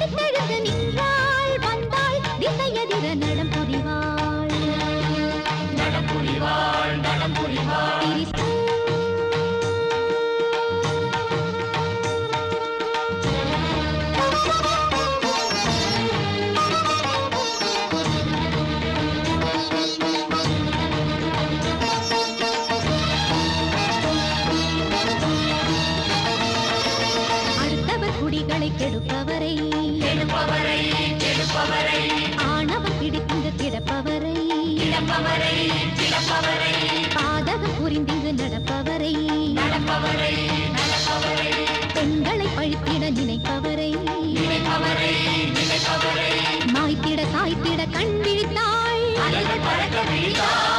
கொதித்தெழுந்து நின்றாள் வந்தாள் திசையதிர நடம் புரிவாள் நடம் புரிவாள் நடம் புரிவாள் திரிசு அடுத்தவர் குடிகளை கெடுப்பவரை கெடுப்பவரை கெடுப்பவரை ஆணவம் பிடித்திங்கு கிடப்பவரை கிடப்பவரை கிடப்பவரை பாதகம் புரிந்திங்கு நடப்பவரை நடப்பவரை நடப்பவரை பெண்களை பழித்திட நினைப்பவரை நினைப்பவரை நினைப்பவரை மாய்த்திட சாய்த்திட கண் விழித்தாள் அலைகள் பறக்க விழித்தாள்